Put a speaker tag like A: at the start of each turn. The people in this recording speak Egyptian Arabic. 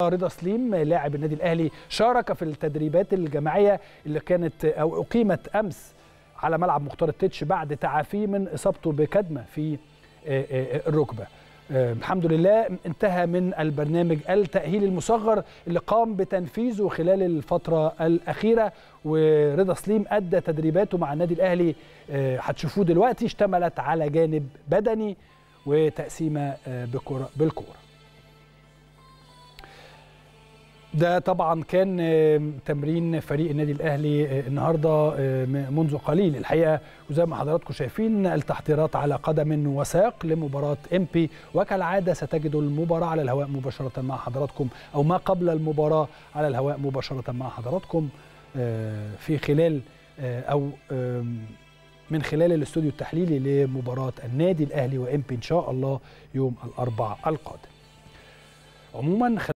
A: رضا سليم لاعب النادي الاهلي شارك في التدريبات الجماعيه اللي كانت او اقيمت امس على ملعب مختار التتش بعد تعافيه من اصابته بكدمه في الركبه الحمد لله انتهى من البرنامج التأهيل المصغر اللي قام بتنفيذه خلال الفترة الأخيرة ورضا سليم أدى تدريباته مع النادي الأهلي هتشوفوه دلوقتي اشتملت على جانب بدني وتقسيمة بالكورة ده طبعا كان تمرين فريق النادي الاهلي النهارده منذ قليل الحقيقه وزي ما حضراتكم شايفين التحضيرات على قدم وساق لمباراه امبي وكالعاده ستجدوا المباراه على الهواء مباشره مع حضراتكم او ما قبل المباراه على الهواء مباشره مع حضراتكم في خلال او من خلال الاستوديو التحليلي لمباراه النادي الاهلي وامبي ان شاء الله يوم الاربعاء القادم عموما